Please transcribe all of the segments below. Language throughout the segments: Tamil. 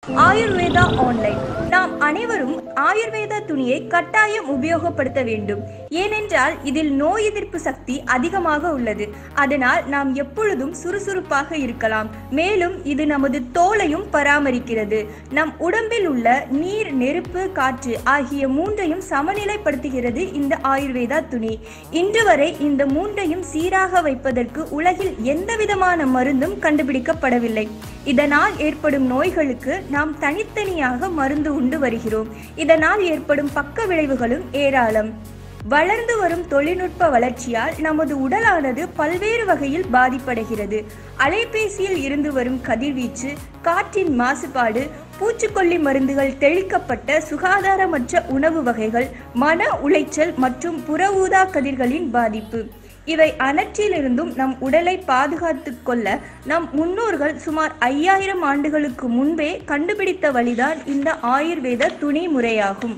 ஆயுர்வேதா ஆன்லைன் நாம் அனைவரும் ஆயுர்வேதா துணியை கட்டாயம் உபயோகப்படுத்த வேண்டும் ஏனென்றால் இதில் நோய் எதிர்ப்பு சக்தி அதிகமாக உள்ளது அதனால் நாம் எப்பொழுதும் சுறுசுறுப்பாக இருக்கலாம் மேலும் இது நமது தோலையும் பராமரிக்கிறது நம் உடம்பில் உள்ள நீர் நெருப்பு காற்று ஆகிய மூன்றையும் சமநிலைப்படுத்துகிறது இந்த ஆயுர்வேதா துணி இன்று வரை இந்த மூன்றையும் சீராக வைப்பதற்கு உலகில் எந்தவிதமான மருந்தும் கண்டுபிடிக்கப்படவில்லை இதனால் ஏற்படும் நோய்களுக்கு நாம் தனித்தனியாக மருந்து உண்டு வருகிறோம் இதனால் ஏற்படும் பக்க விளைவுகளும் ஏராளம் வளர்ந்து வரும் தொழில்நுட்ப வளர்ச்சியால் நமது உடலானது பல்வேறு வகையில் பாதிப்படைகிறது அலைபேசியில் இருந்து வரும் கதிர்வீச்சு காற்றின் மாசுபாடு பூச்சிக்கொல்லி மருந்துகள் தெளிக்கப்பட்ட சுகாதாரமற்ற உணவு வகைகள் மன உளைச்சல் மற்றும் புற ஊதா கதிர்களின் பாதிப்பு இவை அனைற்றிலிருந்தும் நம் உடலை பாதுகாத்துக் கொள்ள நம் முன்னோர்கள் சுமார் ஐயாயிரம் ஆண்டுகளுக்கு முன்பே கண்டுபிடித்த வழிதான் இந்த ஆயுர்வேத துணி முறையாகும்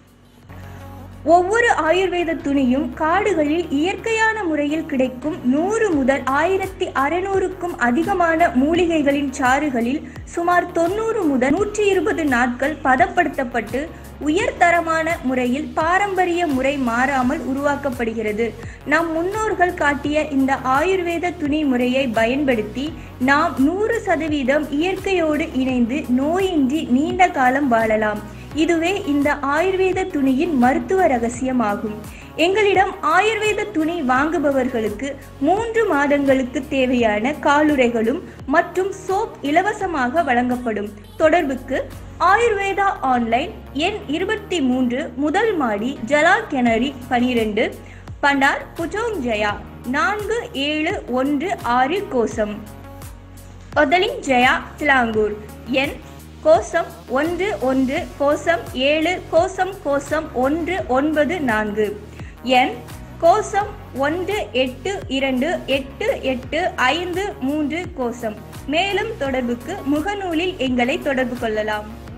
ஒவ்வொரு ஆயுர்வேத துணியும் காடுகளில் இயற்கையான முறையில் கிடைக்கும் நூறு முதல் ஆயிரத்தி அறுநூறுக்கும் அதிகமான மூலிகைகளின் சாறுகளில் சுமார் தொண்ணூறு முதல் நூற்றி இருபது நாட்கள் பதப்படுத்தப்பட்டு உயர்தரமான முறையில் பாரம்பரிய முறை மாறாமல் உருவாக்கப்படுகிறது நம் முன்னோர்கள் காட்டிய இந்த ஆயுர்வேத துணி முறையை பயன்படுத்தி நாம் நூறு சதவீதம் இயற்கையோடு இணைந்து நோயின்றி நீண்ட காலம் வாழலாம் இதுவே இந்த ஆயுர்வேத துணியின் மருத்துவ ரகசியமாகும் எங்களிடம் ஆயுர்வேத துணி வாங்குபவர்களுக்கு மூன்று மாதங்களுக்கு தேவையான காலுறைகளும் மற்றும் சோப் இலவசமாக வழங்கப்படும் தொடர்புக்கு ஆயுர்வேதா ஆன்லைன் எண் இருபத்தி மூன்று முதல் மாடி ஜலால் கெனரி பனிரெண்டு பண்டார் புஜோங் ஜயா நான்கு ஏழு ஒன்று ஆறு கோசம் ஒதலிங் ஜெயா சிலாங்கூர் எண் கோசம் ஒன்று ஒன்று கோசம் ஏழு கோசம் கோசம் ஒன்று ஒன்பது நான்கு எண் கோசம் ஒன்று எட்டு இரண்டு எட்டு எட்டு ஐந்து மூன்று கோசம் மேலும் தொடர்புக்கு முகநூலில் எங்களை தொடர்பு கொள்ளலாம்